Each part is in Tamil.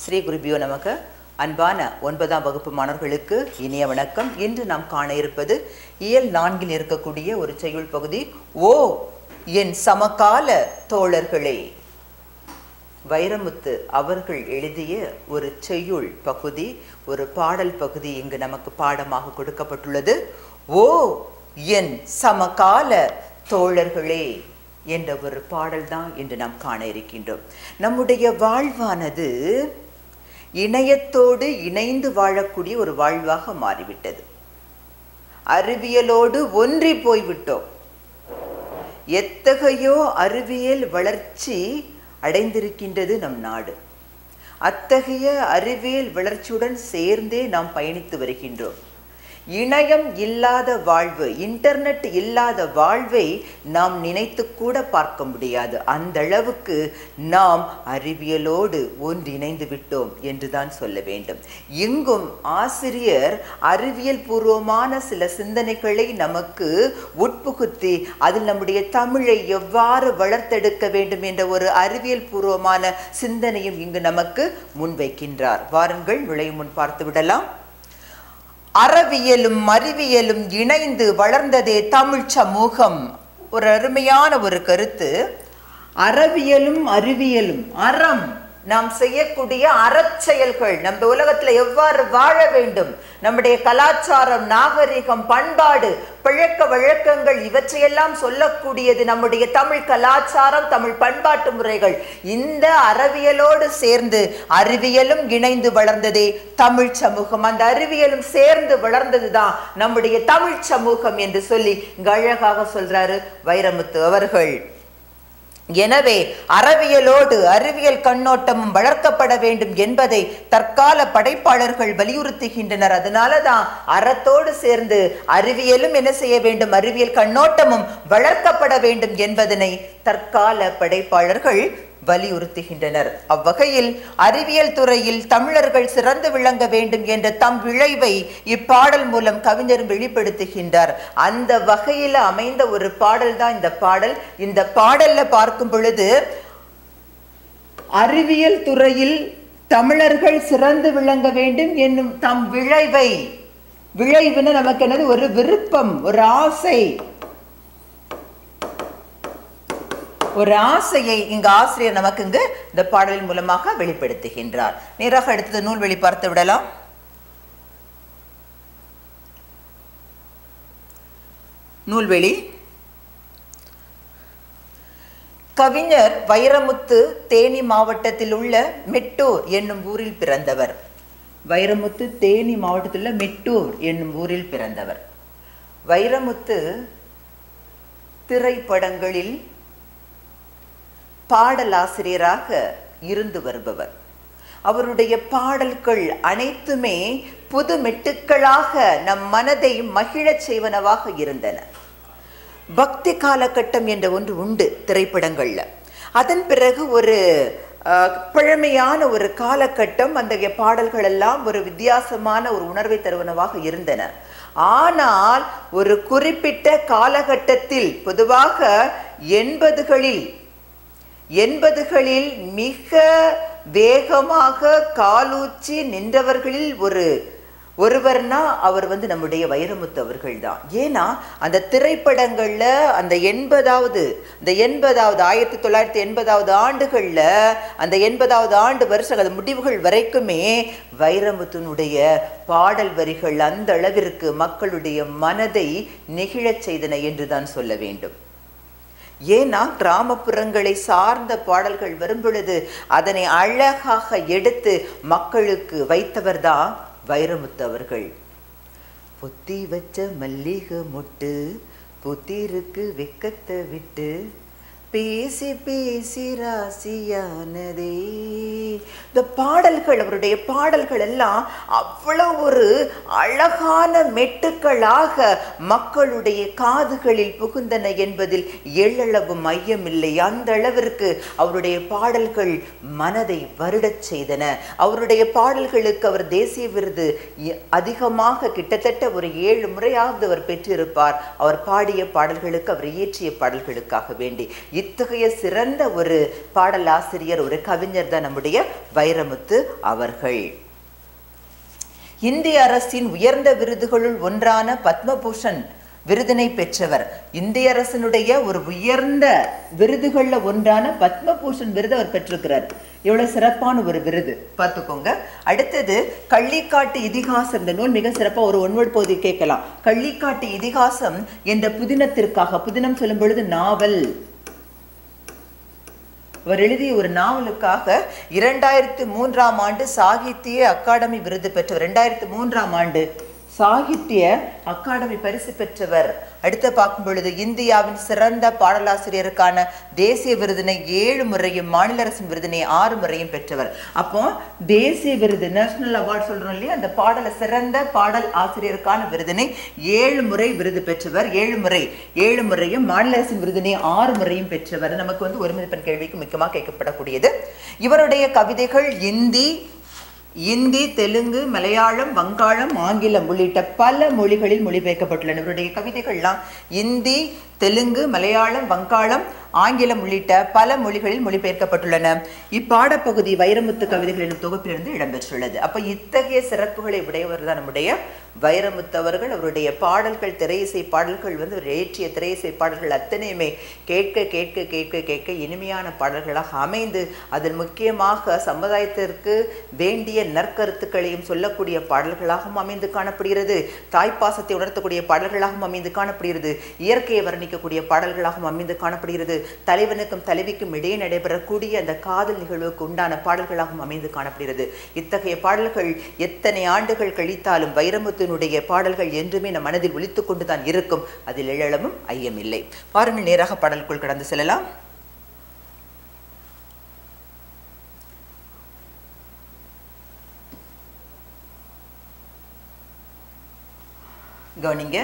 ஸ்ரீ குருபியோ நமக்கு அன்பான ஒன்பதாம் வகுப்பு மாணவர்களுக்கு இனிய வணக்கம் இன்று நாம் காண இருப்பது இயல் நான்கில் இருக்கக்கூடிய ஒரு செய்யுள் பகுதி ஓ என் சமகால தோழர்களே வைரமுத்து அவர்கள் எழுதிய ஒரு செய்யுள் பகுதி ஒரு பாடல் பகுதி இங்கு நமக்கு பாடமாக கொடுக்கப்பட்டுள்ளது ஓ என் சமகால தோழர்களே என்ற ஒரு பாடல் தான் இன்று நாம் காண இருக்கின்றோம் நம்முடைய வாழ்வானது இணையத்தோடு இணைந்து வாழக்கூடிய ஒரு வாழ்வாக மாறிவிட்டது அறிவியலோடு ஒன்றி போய்விட்டோம் எத்தகையோ அறிவியல் வளர்ச்சி அடைந்திருக்கின்றது நம் நாடு அத்தகைய அறிவியல் வளர்ச்சியுடன் சேர்ந்தே நாம் பயணித்து வருகின்றோம் இணையம் இல்லாத வாழ்வு இன்டர்நெட் இல்லாத வாழ்வை நாம் நினைத்து கூட பார்க்க முடியாது அந்த அளவுக்கு நாம் அறிவியலோடு ஒன்றிணைந்து விட்டோம் என்றுதான் சொல்ல வேண்டும் எங்கும் ஆசிரியர் அறிவியல் பூர்வமான சில சிந்தனைகளை நமக்கு உட்புகுத்தி அதில் நம்முடைய தமிழை எவ்வாறு வளர்த்தெடுக்க வேண்டும் என்ற ஒரு அறிவியல் பூர்வமான சிந்தனையும் இங்கு நமக்கு முன்வைக்கின்றார் வாருங்கள் நுழையும் முன் பார்த்து விடலாம் அறவியலும் அறிவியலும் இணைந்து வளர்ந்ததே தமிழ் சமூகம் ஒரு அருமையான ஒரு கருத்து அறவியலும் அறிவியலும் அறம் நாம் செய்யக்கூடிய அறச்செயல்கள் நம்ம உலகத்துல எவ்வாறு வாழ வேண்டும் நம்முடைய கலாச்சாரம் நாகரிகம் பண்பாடு பழக்க வழக்கங்கள் இவற்றையெல்லாம் சொல்லக்கூடியது நம்முடைய தமிழ் கலாச்சாரம் தமிழ் பண்பாட்டு முறைகள் இந்த அறிவியலோடு சேர்ந்து அறிவியலும் இணைந்து வளர்ந்ததே தமிழ் சமூகம் அந்த அறிவியலும் சேர்ந்து வளர்ந்ததுதான் நம்முடைய தமிழ் சமூகம் என்று சொல்லி இங்கு அழகாக சொல்றாரு வைரமுத்து அவர்கள் எனவே அறவியலோடு அறிவியல் கண்ணோட்டமும் வளர்க்கப்பட வேண்டும் என்பதை தற்கால படைப்பாளர்கள் வலியுறுத்துகின்றனர் அதனால தான் அறத்தோடு சேர்ந்து அறிவியலும் என்ன செய்ய வேண்டும் அறிவியல் கண்ணோட்டமும் வளர்க்கப்பட வேண்டும் என்பதனை தற்கால படைப்பாளர்கள் வலியுறுத்துகின்றனர் அவ்வகையில் அறிவியல் துறையில் தமிழர்கள் சிறந்து விளங்க வேண்டும் என்ற தம் விளைவை இப்பாடல் மூலம் கவிஞர் வெளிப்படுத்துகின்றார் அந்த வகையில் அமைந்த ஒரு பாடல் தான் இந்த பாடல் இந்த பாடல்ல பார்க்கும் பொழுது அறிவியல் துறையில் தமிழர்கள் சிறந்து விளங்க வேண்டும் என்னும் தம் விளைவை விளைவுன்னு நமக்கு என்னது ஒரு விருப்பம் ஒரு ஆசை ஒரு ஆசையை இங்கு ஆசிரியர் நமக்கு இங்கு இந்த பாடலின் மூலமாக வெளிப்படுத்துகின்றார் நேராக அடுத்தது நூல் வெளி பார்த்து விடலாம் நூல்வெளி கவிஞர் வைரமுத்து தேனி மாவட்டத்தில் உள்ள மெட்டூர் என்னும் ஊரில் பிறந்தவர் வைரமுத்து தேனி மாவட்டத்தில் உள்ள மெட்டூர் என்னும் ஊரில் பிறந்தவர் வைரமுத்து திரைப்படங்களில் பாடலாசிரியராக இருந்து வருபவர் அவருடைய பாடல்கள் அனைத்துமே புது மெட்டுக்களாக நம் மனதை மகிழச் செய்வனவாக இருந்தன பக்தி காலகட்டம் என்ற ஒன்று உண்டு திரைப்படங்கள்ல அதன் பிறகு ஒரு பழமையான ஒரு காலகட்டம் அந்த பாடல்கள் எல்லாம் ஒரு வித்தியாசமான ஒரு உணர்வை தருவனவாக இருந்தன ஆனால் ஒரு குறிப்பிட்ட காலகட்டத்தில் பொதுவாக எண்பதுகளில் எண்பதுகளில் மிக வேகமாக காலூச்சி நின்றவர்களில் ஒரு ஒருவர்னா அவர் வந்து நம்முடைய வைரமுத்து அவர்கள் தான் ஏன்னா அந்த திரைப்படங்கள்ல அந்த எண்பதாவது அந்த எண்பதாவது ஆயிரத்தி தொள்ளாயிரத்தி எண்பதாவது ஆண்டுகள்ல அந்த எண்பதாவது ஆண்டு வருஷம் அந்த முடிவுகள் வரைக்குமே வைரமுத்துனுடைய பாடல் வரிகள் அந்த அளவிற்கு மக்களுடைய மனதை நெகிழச் செய்தன என்றுதான் சொல்ல வேண்டும் ஏன்னா கிராமப்புறங்களை சார்ந்த பாடல்கள் வரும் பொழுது அதனை அழகாக எடுத்து மக்களுக்கு வைத்தவர் தான் வைரமுத்து அவர்கள் பொத்தி வச்ச மல்லிகை மொட்டு புத்திருக்கு வெக்கத்தை விட்டு பேசி பேசி ராசியானதே இந்த பாடல்கள் அவருடைய பாடல்கள் எல்லாம் அவ்வளவு ஒரு அழகான மெட்டுக்களாக மக்களுடைய காதுகளில் புகுந்தன என்பதில் எள்ளளவு மையமில்லை அந்த அளவிற்கு அவருடைய பாடல்கள் மனதை வருடச் செய்தன அவருடைய பாடல்களுக்கு அவர் தேசிய விருது இ- அதிகமாக கிட்டத்தட்ட ஒரு ஏழு முறையாவது அவர் பெற்றிருப்பார் அவர் பாடிய பாடல்களுக்கு அவர் இயற்றிய பாடல்களுக்காக வேண்டி இத்தகைய சிறந்த ஒரு பாடலாசிரியர் ஒரு கவிஞர் தான் நம்முடைய வைரமுத்து அவர்கள் இந்திய அரசின் உயர்ந்த விருதுகளுள் ஒன்றான பத்மபூஷன் விருதினை பெற்றவர் இந்திய அரசினுடைய ஒரு உயர்ந்த விருதுகள்ல ஒன்றான பத்மபூஷன் விருது அவர் பெற்றிருக்கிறார் எவ்வளவு சிறப்பான ஒரு விருது பார்த்துக்கோங்க அடுத்தது கள்ளிக்காட்டு இதிகாசம் இந்த நூல் மிக சிறப்பா ஒரு ஒன்வர்ட் பகுதி கேட்கலாம் கள்ளிக்காட்டு இதிகாசம் என்ற புதினத்திற்காக புதினம் சொல்லும் பொழுது நாவல் அவர் எழுதிய ஒரு நாவலுக்காக இரண்டாயிரத்து மூன்றாம் ஆண்டு சாகித்ய அகாடமி விருது பெற்றவர் இரண்டாயிரத்து மூன்றாம் ஆண்டு சாகித்ய அகாடமி பரிசு பெற்றவர் அடுத்து பார்க்கும் பொழுது இந்தியாவின் சிறந்த பாடலாசிரியருக்கான தேசிய விருதினை ஏழு முறையும் மாநில அரசின் விருதினை ஆறு முறையும் பெற்றவர் அப்போ தேசிய விருது நேஷனல் அவார்ட் சொல்றோம் இல்லையா அந்த பாடல சிறந்த பாடல் ஆசிரியருக்கான விருதினை ஏழு முறை விருது பெற்றவர் ஏழு முறை ஏழு முறையும் மாநில அரசின் விருதினை ஆறு முறையும் பெற்றவர் நமக்கு வந்து ஒரு மதிப்பெண் கேள்விக்கு முக்கியமாக கேட்கப்படக்கூடியது இவருடைய கவிதைகள் இந்தி இந்தி தெலுங்கு மலையாளம் வங்காளம் ஆங்கிலம் உள்ளிட்ட பல மொழிகளில் மொழிபெயர்க்கப்பட்டுள்ளன இவருடைய கவிதைகள்லாம் இந்தி தெலுங்கு மலையாளம் வங்காளம் ஆங்கிலம் உள்ளிட்ட பல மொழிகளில் மொழிபெயர்க்கப்பட்டுள்ளன இப்பாடப்பகுதி வைரமுத்து கவிதைகள் எனும் தொகுப்பிலிருந்து இடம்பெற்றுள்ளது அப்ப இத்தகைய சிறப்புகளை உடையவர் தான் நம்முடைய வைரமுத்து அவர்கள் அவருடைய பாடல்கள் திரையிசை பாடல்கள் வந்து அவர் இயற்றிய திரையிசை பாடல்கள் அத்தனையுமே கேட்க கேட்க கேட்க கேட்க இனிமையான பாடல்களாக அமைந்து அதில் முக்கியமாக சமுதாயத்திற்கு வேண்டிய நற்கருத்துக்களையும் சொல்லக்கூடிய பாடல்களாகவும் அமைந்து காணப்படுகிறது தாய்ப்பாசத்தை உணர்த்தக்கூடிய பாடல்களாகவும் அமைந்து காணப்படுகிறது இயற்கையை வர்ணிக்கக்கூடிய பாடல்களாகவும் அமைந்து காணப்படுகிறது தலைவனுக்கும் தலைவிக்கும் இடையே நடைபெறக்கூடிய அந்த காதல் நிகழ்வுக்கு உண்டான பாடல்களாகவும் அமைந்து காணப்படுகிறது இத்தகைய பாடல்கள் எத்தனை ஆண்டுகள் கழித்தாலும் வைரமுத்தினுடைய பாடல்கள் என்றுமே நம் மனதில் ஒலித்துக் கொண்டுதான் இருக்கும் அதில் எழலமும் ஐயமில்லை பாருங்கள் நேராக பாடலுக்குள் கடந்து செல்லலாம் கவனிங்க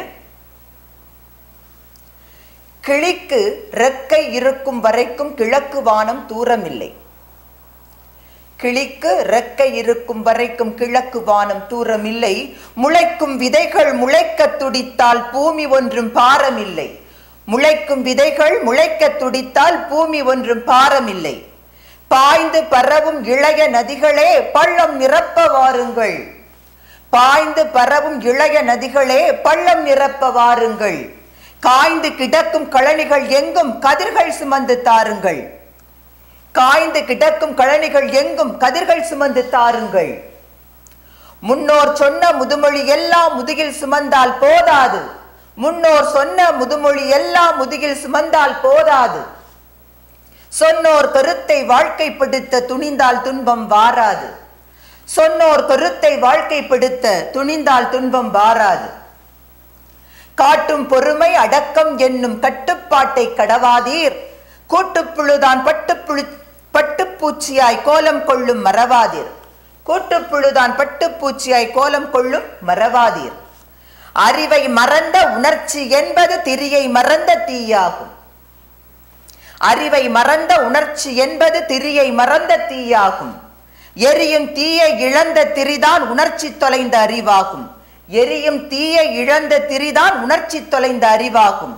கிளிக்கு ரெக்கை இருக்கும் வரைக்கும் கிழக்கு வானம் தூரமில்லை கிளிக்கு ரெக்கை இருக்கும் வரைக்கும் கிழக்கு வானம் தூரமில்லை முளைக்கும் விதைகள் முளைக்க துடித்தால் பூமி ஒன்றும் பாரமில்லை முளைக்கும் விதைகள் முளைக்க துடித்தால் பூமி ஒன்றும் பாரமில்லை பாய்ந்து பரவும் இளைய நதிகளே பள்ளம் நிரப்ப வாருங்கள் பாய்ந்து பரவும் இளைய நதிகளே பள்ளம் நிரப்ப வாருங்கள் காய்ந்து கிடக்கும் கழனிகள் எங்கும் கதிர்கள் சுமந்து தாருங்கள் காய்ந்து கிடக்கும் கழனிகள் எங்கும் கதிர்கள் சுமந்து தாருங்கள் முன்னோர் சொன்ன முதுமொழி எல்லாம் முதுகில் சுமந்தால் போதாது முன்னோர் சொன்ன முதுமொழி எல்லாம் முதுகில் சுமந்தால் போதாது சொன்னோர் கருத்தை வாழ்க்கைப்படுத்த துணிந்தால் துன்பம் வாராது சொன்னோர் கருத்தை வாழ்க்கைப்படுத்த துணிந்தால் துன்பம் வாராது காட்டும் பொறுமை அடக்கம் என்னும் கட்டுப்பாட்டை கடவாதீர் கூட்டுப்புழுதான் பட்டுப்புழு பட்டுப்பூச்சியாய் கோலம் கொள்ளும் மறவாதீர் கூட்டுப்புழுதான் பட்டுப்பூச்சியாய் கோலம் கொள்ளும் மறவாதீர் அறிவை மறந்த உணர்ச்சி என்பது திரியை மறந்த தீயாகும் அறிவை மறந்த உணர்ச்சி என்பது திரியை மறந்த தீயாகும் எரியும் தீயை இழந்த திரிதான் உணர்ச்சி தொலைந்த அறிவாகும் எரியும் தீயை இழந்த திரிதான் உணர்ச்சி தொலைந்த அறிவாகும்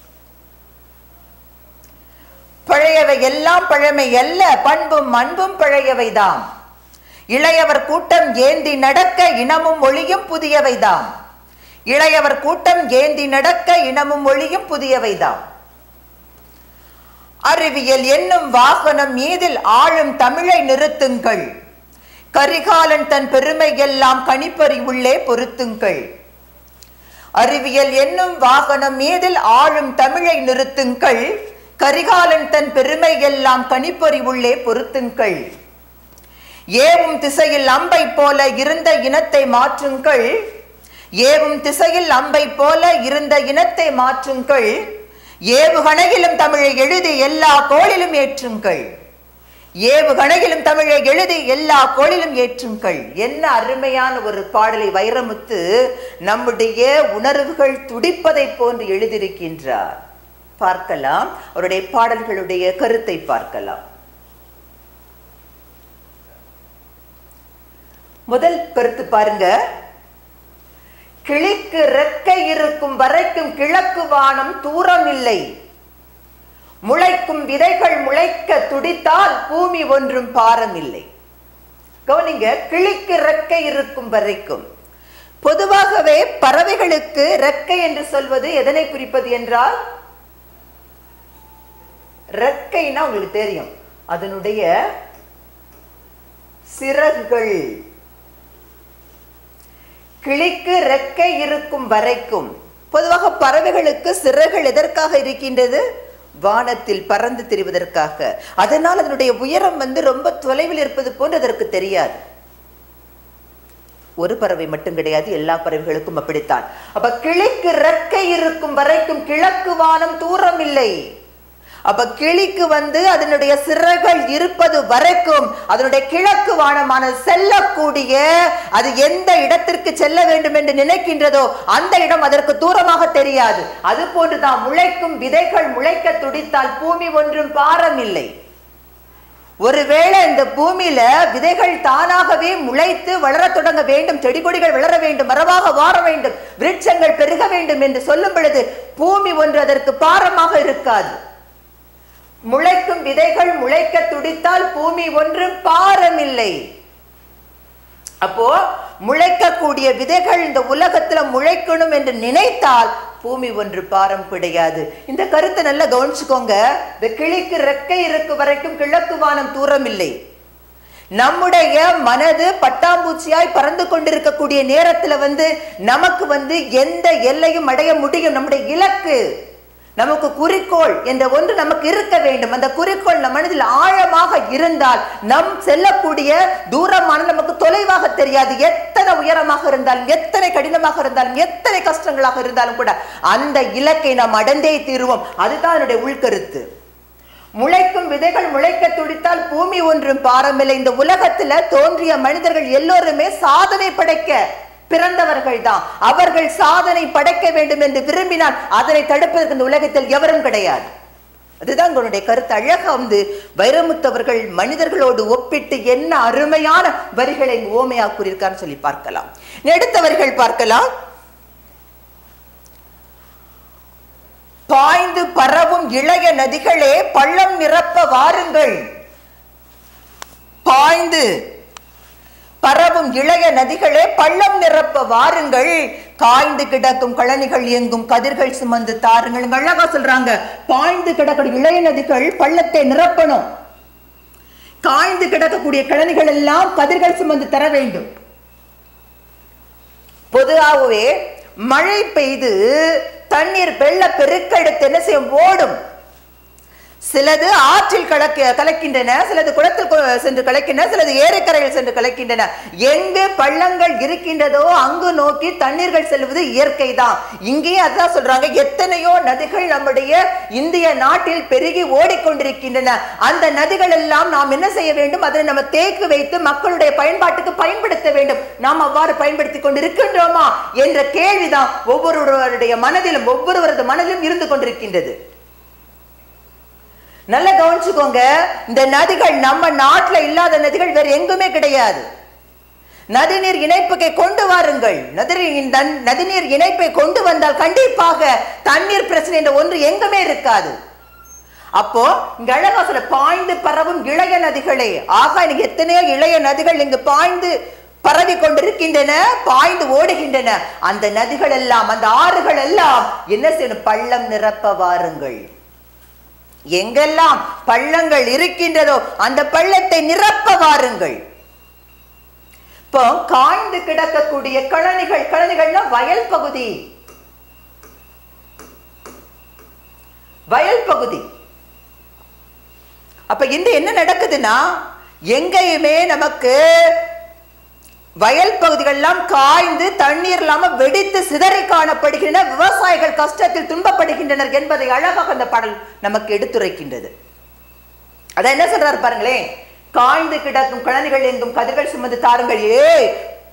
பழையவை எல்லாம் பழமை அல்ல பண்பும் அன்பும் பழையவைதாம் இளையவர் கூட்டம் ஏந்தி நடக்க இனமும் ஒளியும் புதியவைதாம் இளையவர் கூட்டம் ஏந்தி நடக்க இனமும் ஒளியும் புதியவைதாம் அறிவியல் என்னும் வாகனம் மீதில் ஆளும் தமிழை நிறுத்துங்கள் கரிகாலன் தன் பெருமை எல்லாம் கணிப்பறி உள்ளே பொருத்துங்கள் அறிவியல் என்னும் வாகனம் மீதில் ஆளும் தமிழை நிறுத்துங்கள் கரிகாலன் தன் பெருமை எல்லாம் கணிப்பறி உள்ளே பொருத்துங்கள் ஏவும் திசையில் அம்பை போல இருந்த இனத்தை மாற்றுங்கள் ஏவும் திசையில் அம்பை போல இருந்த இனத்தை மாற்றுங்கள் ஏவுகணையிலும் தமிழை எழுதி எல்லா கோளிலும் ஏற்றுங்கள் ஏவுகணையிலும் தமிழை எழுதி எல்லா கோளிலும் ஏற்றுங்கள் என்ன அருமையான ஒரு பாடலை வைரமுத்து நம்முடைய உணர்வுகள் துடிப்பதை போன்று எழுதியிருக்கின்றார் பார்க்கலாம் அவருடைய பாடல்களுடைய கருத்தை பார்க்கலாம் முதல் கருத்து பாருங்க கிளிக்கு ரெக்கை இருக்கும் வரைக்கும் கிழக்கு வானம் தூரம் இல்லை முளைக்கும் விதைகள் முளைக்க துடித்தால் பூமி ஒன்றும் பாரமில்லை கவனிங்க கிளிக்கு ரெக்கை இருக்கும் வரைக்கும் பொதுவாகவே பறவைகளுக்கு ரெக்கை என்று சொல்வது எதனை குறிப்பது என்றால் ரெக்கைனா உங்களுக்கு தெரியும் அதனுடைய சிறகுகள் கிளிக்கு ரெக்கை இருக்கும் வரைக்கும் பொதுவாக பறவைகளுக்கு சிறகுகள் எதற்காக இருக்கின்றது வானத்தில் பறந்து திரிவதற்காக அதனால் அதனுடைய உயரம் வந்து ரொம்ப தொலைவில் இருப்பது போன்று அதற்கு தெரியாது ஒரு பறவை மட்டும் கிடையாது எல்லா பறவைகளுக்கும் அப்படித்தான் அப்ப கிளிக்கு ரெக்கை இருக்கும் வரைக்கும் கிழக்கு வானம் தூரம் இல்லை அப்ப கிளிக்கு வந்து அதனுடைய சிறகுகள் இருப்பது வரைக்கும் அதனுடைய கிழக்கு வானமான செல்லக்கூடிய அது எந்த இடத்திற்கு செல்ல வேண்டும் என்று நினைக்கின்றதோ அந்த இடம் அதற்கு தூரமாக தெரியாது அது போன்றுதான் முளைக்கும் விதைகள் முளைக்க துடித்தால் பூமி ஒன்றும் பாரமில்லை ஒருவேளை இந்த பூமியில விதைகள் தானாகவே முளைத்து வளரத் தொடங்க வேண்டும் செடி கொடிகள் வளர வேண்டும் மரமாக வார வேண்டும் விருட்சங்கள் பெருக வேண்டும் என்று சொல்லும் பொழுது பூமி ஒன்று அதற்கு பாரமாக இருக்காது முளைக்கும் விதைகள் முளைக்க துடித்தால் பூமி ஒன்றும் பாரமில்லை அப்போ முளைக்கக்கூடிய விதைகள் இந்த உலகத்துல முளைக்கணும் என்று நினைத்தால் பூமி ஒன்று பாரம் கிடையாது இந்த கருத்தை நல்லா கவனிச்சுக்கோங்க இந்த கிளிக்கு ரெக்கை இருக்கு வரைக்கும் கிழக்கு வானம் தூரம் இல்லை நம்முடைய மனது பட்டாம்பூச்சியாய் பறந்து கொண்டிருக்கக்கூடிய நேரத்துல வந்து நமக்கு வந்து எந்த எல்லையும் அடைய முடியும் நம்முடைய இலக்கு நமக்கு குறிக்கோள் என்ற ஒன்று நமக்கு இருக்க வேண்டும் அந்த குறிக்கோள் நம் மனதில் ஆழமாக இருந்தால் நம் செல்லக்கூடிய தூரமான நமக்கு தொலைவாக தெரியாது எத்தனை உயரமாக இருந்தாலும் எத்தனை கடினமாக இருந்தாலும் எத்தனை கஷ்டங்களாக இருந்தாலும் கூட அந்த இலக்கை நாம் அடைந்தே தீருவோம் அதுதான் என்னுடைய உள்கருத்து முளைக்கும் விதைகள் முளைக்க துடித்தால் பூமி ஒன்றும் பாரமில்லை இந்த உலகத்துல தோன்றிய மனிதர்கள் எல்லோருமே சாதனை படைக்க பிறந்தவர்கள் தான் அவர்கள் சாதனை படைக்க வேண்டும் என்று விரும்பினால் அதனை தடுப்பதற்கு இந்த உலகத்தில் எவரும் கிடையாது அதுதான் உங்களுடைய கருத்து அழகா வந்து வைரமுத்தவர்கள் மனிதர்களோடு ஒப்பிட்டு என்ன அருமையான வரிகளை இங்கு ஓமையா கூறியிருக்கான்னு சொல்லி பார்க்கலாம் இனி அடுத்த வரிகள் பார்க்கலாம் பாய்ந்து பரவும் இளைய நதிகளே பள்ளம் நிரப்ப வாருங்கள் பாய்ந்து பரவும் இளைய நதிகளே பள்ளம் நிரப்ப வாருங்கள் காய்ந்து கிடக்கும் கழனிகள் எங்கும் கதிர்கள் சுமந்து தாருங்கள் இங்க அழகா சொல்றாங்க பாய்ந்து கிடக்கும் இளைய நதிகள் பள்ளத்தை நிரப்பணும் காய்ந்து கிடக்கக்கூடிய கழனிகள் எல்லாம் கதிர்கள் சுமந்து தர வேண்டும் பொதுவாகவே மழை பெய்து தண்ணீர் வெள்ள பெருக்கெடுத்து என்ன செய்யும் ஓடும் சிலது ஆற்றில் கலக்க கலக்கின்றன சிலது குளத்தில் கொ- சென்று கலக்கின்றன சிலது ஏரிக்கரையில் சென்று கலக்கின்றன எங்கு பள்ளங்கள் இருக்கின்றதோ அங்கு நோக்கி தண்ணீர்கள் செல்வது இயற்கை தான் இங்கேயும் அதான் சொல்றாங்க எத்தனையோ நதிகள் நம்முடைய இந்திய நாட்டில் பெருகி ஓடிக்கொண்டிருக்கின்றன அந்த நதிகள் எல்லாம் நாம் என்ன செய்ய வேண்டும் அதனை நம்ம தேக்கி வைத்து மக்களுடைய பயன்பாட்டுக்கு பயன்படுத்த வேண்டும் நாம் அவ்வாறு பயன்படுத்தி கொண்டிருக்கின்றோமா என்ற கேள்விதான் ஒவ்வொருவருடைய மனதிலும் ஒவ்வொருவரது மனதிலும் இருந்து கொண்டிருக்கின்றது நல்லா கவனிச்சுக்கோங்க இந்த நதிகள் நம்ம நாட்டுல இல்லாத நதிகள் வேற எங்குமே கிடையாது நதிநீர் இணைப்புக்கை கொண்டு வாருங்கள் நதிநீர் நன்- நதிநீர் இணைப்பை கொண்டு வந்தால் கண்டிப்பாக தண்ணீர் பிரச்சனை என்ற ஒன்று எங்குமே இருக்காது அப்போ இங்க அழகா சொல்ல பாய்ந்து பரவும் இளைய நதிகளே ஆகா இன்னைக்கு எத்தனையோ இளைய நதிகள் இங்கு பாய்ந்து பரவி கொண்டிருக்கின்றன பாய்ந்து ஓடுகின்றன அந்த நதிகள் எல்லாம் அந்த ஆறுகள் எல்லாம் என்ன செய்யணும் பள்ளம் நிரப்ப வாருங்கள் எங்கெல்லாம் பள்ளங்கள் இருக்கின்றதோ அந்த பள்ளத்தை நிரப்ப வாருங்கள் இப்போ காய்ந்து கிடக்கக்கூடிய கழனிகள் கழனிகள்னா வயல் பகுதி வயல் பகுதி அப்ப இந்த என்ன நடக்குதுன்னா எங்கேயுமே நமக்கு வயல் பகுதிகளெல்லாம் காய்ந்து தண்ணீர் இல்லாம வெடித்து சிதறி காணப்படுகின்றன விவசாயிகள் கஷ்டத்தில் துன்பப்படுகின்றனர் என்பதை அழகாக அந்த பாடல் நமக்கு எடுத்துரைக்கின்றது அதான் என்ன சொல்றாரு பாருங்களேன் காய்ந்து கிடக்கும் கழனிகள் எங்கும் கதிர்கள் சுமந்து தாருங்கள் ஏ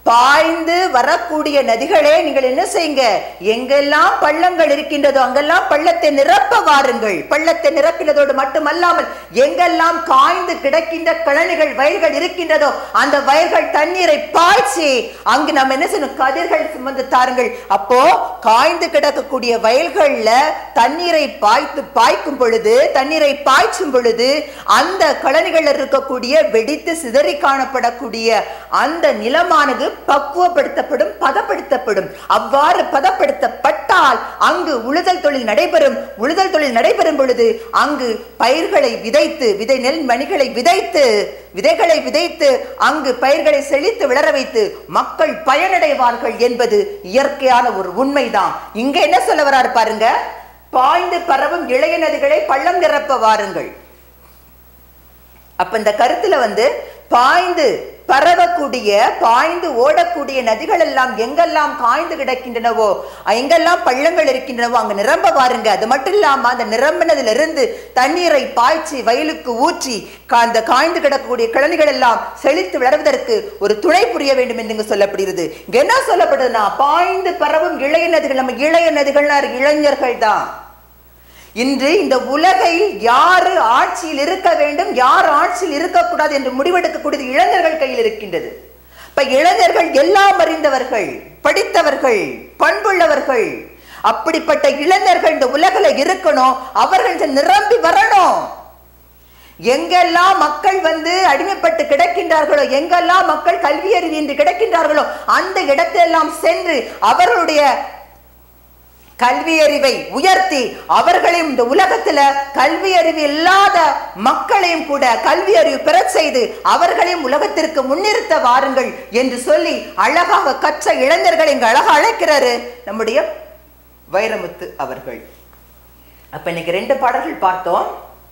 பாய்ந்து வரக்கூடிய நதிகளே நீங்கள் என்ன செய்யுங்க எங்கெல்லாம் பள்ளங்கள் இருக்கின்றதோ அங்கெல்லாம் பள்ளத்தை நிரப்ப வாருங்கள் பள்ளத்தை நிரப்பினதோடு மட்டுமல்லாமல் எங்கெல்லாம் காய்ந்து கிடக்கின்ற கழனிகள் வயல்கள் இருக்கின்றதோ அந்த வயல்கள் தண்ணீரை பாய்ச்சி அங்கு நம்ம என்ன செய்யணும் கதிர்கள் சுமந்து தாருங்கள் அப்போ காய்ந்து கிடக்கக்கூடிய வயல்கள்ல தண்ணீரை பாய்த்து பாய்க்கும் பொழுது தண்ணீரை பாய்ச்சும் பொழுது அந்த கழனிகள் இருக்கக்கூடிய வெடித்து சிதறி காணப்படக்கூடிய அந்த நிலமானது பக்குவப்படுத்தப்படும் பதப்படுத்தப்படும் அவ்வாறு பதப்படுத்தப்பட்டால் அங்கு உழுதல் தொழில் நடைபெறும் உழுதல் தொழில் நடைபெறும் பொழுது அங்கு பயிர்களை விதைத்து விதை நெல் மணிகளை விதைத்து விதைகளை விதைத்து அங்கு பயிர்களை செழித்து விளர வைத்து மக்கள் பயனடைவார்கள் என்பது இயற்கையான ஒரு உண்மைதான் இங்க என்ன சொல்ல வராரு பாருங்க பாய்ந்து பரவும் இளைய நதிகளை பள்ளம் நிரப்ப வாருங்கள் அப்ப இந்த கருத்துல வந்து பாய்ந்து பரவக்கூடிய பாய்ந்து ஓடக்கூடிய நதிகள் எல்லாம் எங்கெல்லாம் காய்ந்து கிடக்கின்றனவோ எங்கெல்லாம் பள்ளங்கள் இருக்கின்றனவோ அங்க நிரம்ப வாருங்க அது மட்டும் இல்லாம அந்த நிரம்பினதுல இருந்து தண்ணீரை பாய்ச்சி வயலுக்கு ஊற்றி கா- அந்த காய்ந்து கிடக்கக்கூடிய கிழனிகள் எல்லாம் செழித்து வளர்வதற்கு ஒரு துணை புரிய வேண்டும் என்று இங்கு சொல்லப்படுகிறது இங்க என்ன சொல்லப்படுதுன்னா பாய்ந்து பரவும் இளைய நதிகள் நம்ம இளைய நதிகள்னா இளைஞர்கள் தான் இன்று இந்த உலகை யாரு ஆட்சியில் இருக்க வேண்டும் யார் ஆட்சியில் இருக்கக்கூடாது என்று முடிவெடுக்கக்கூடியது இளைஞர்கள் கையில் இருக்கின்றது இப்ப இளைஞர்கள் எல்லாம் அறிந்தவர்கள் படித்தவர்கள் பண்புள்ளவர்கள் அப்படிப்பட்ட இளைஞர்கள் இந்த உலகில இருக்கணும் அவர்கள் இங்க நிரம்பி வரணும் எங்கெல்லாம் மக்கள் வந்து அடிமைப்பட்டு கிடக்கின்றார்களோ எங்கெல்லாம் மக்கள் கல்வி அறிவு இன்றி கிடக்கின்றார்களோ அந்த இடத்தெல்லாம் சென்று அவர்களுடைய கல்வி அறிவை உயர்த்தி அவர்களையும் இந்த உலகத்துல கல்வி அறிவு இல்லாத மக்களையும் கூட கல்வி அறிவு பெறச் செய்து அவர்களையும் உலகத்திற்கு முன்னிறுத்த வாருங்கள் என்று சொல்லி அழகாக கற்ற இளைஞர்களை இங்கு அழகா அழைக்கிறாரு நம்முடைய வைரமுத்து அவர்கள் அப்ப இன்னைக்கு ரெண்டு பாடல்கள் பார்த்தோம்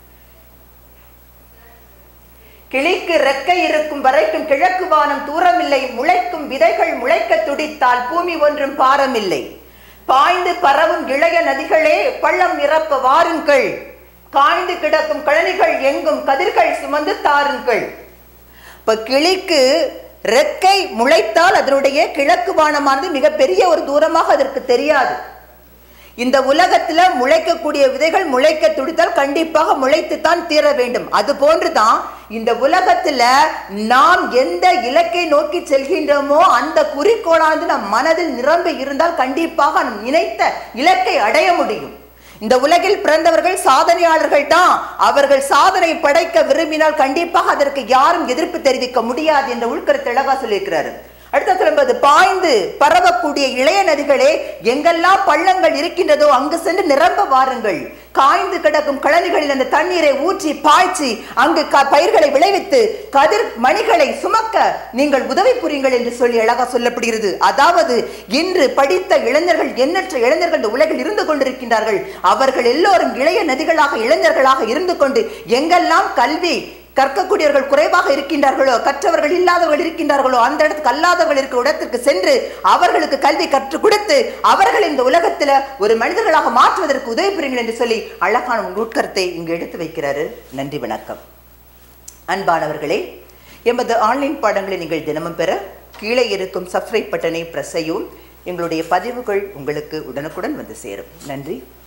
கிளிக்கு ரெக்கை இருக்கும் வரைக்கும் கிழக்கு வானம் தூரமில்லை முளைக்கும் விதைகள் முளைக்க துடித்தால் பூமி ஒன்றும் பாரமில்லை பாய்ந்து பரவும் இளைய நதிகளே பள்ளம் நிரப்ப வாருங்கள் காய்ந்து கிடக்கும் கழனிகள் எங்கும் கதிர்கள் சுமந்து தாருங்கள் இப்ப கிளிக்கு ரெக்கை முளைத்தால் அதனுடைய கிழக்கு வானமானது மிகப்பெரிய ஒரு தூரமாக அதற்கு தெரியாது இந்த உலகத்துல முளைக்கக்கூடிய விதைகள் முளைக்க துடித்தால் கண்டிப்பாக முளைத்துத்தான் தீர வேண்டும் அது போன்றுதான் இந்த உலகத்துல நாம் எந்த இலக்கை நோக்கி செல்கின்றோமோ அந்த குறிக்கோளானது நம் மனதில் நிரம்பி இருந்தால் கண்டிப்பாக நம் நினைத்த இலக்கை அடைய முடியும் இந்த உலகில் பிறந்தவர்கள் சாதனையாளர்கள் தான் அவர்கள் சாதனை படைக்க விரும்பினால் கண்டிப்பாக அதற்கு யாரும் எதிர்ப்பு தெரிவிக்க முடியாது என்ற உள்கருத்து அழகா சொல்லியிருக்கிறாரு அடுத்த என்பது பாய்ந்து பரவக்கூடிய இளைய நதிகளே எங்கெல்லாம் பள்ளங்கள் இருக்கின்றதோ அங்கு சென்று நிரம்ப வாருங்கள் காய்ந்து கிடக்கும் கழனிகளில் அந்த தண்ணீரை ஊற்றி பாய்ச்சி அங்கு க- பயிர்களை விளைவித்து கதிர் மணிகளை சுமக்க நீங்கள் உதவி புரியுங்கள் என்று சொல்லி அழகா சொல்லப்படுகிறது அதாவது இன்று படித்த இளைஞர்கள் எண்ணற்ற இளைஞர்கள் இந்த உலகில் இருந்து கொண்டிருக்கின்றார்கள் அவர்கள் எல்லோரும் இளைய நதிகளாக இளைஞர்களாக இருந்து கொண்டு எங்கெல்லாம் கல்வி கற்கக்கூடியவர்கள் குறைவாக இருக்கின்றார்களோ கற்றவர்கள் இல்லாதவர்கள் இருக்கின்றார்களோ அந்த இடத்துக்கு அல்லாதவர்கள் இருக்கிற இடத்திற்கு சென்று அவர்களுக்கு கல்வி கற்றுக் கொடுத்து அவர்கள் இந்த உலகத்துல ஒரு மனிதர்களாக மாற்றுவதற்கு உதவி புரியுங்கள் என்று சொல்லி அழகான உங்கள் உட்கருத்தை இங்கு எடுத்து வைக்கிறாரு நன்றி வணக்கம் அன்பானவர்களே எமது ஆன்லைன் பாடங்களை நீங்கள் தினமும் பெற கீழே இருக்கும் சப்ஸ்கிரைப் பட்டனை பிரஸ் செய்யவும் எங்களுடைய பதிவுகள் உங்களுக்கு உடனுக்குடன் வந்து சேரும் நன்றி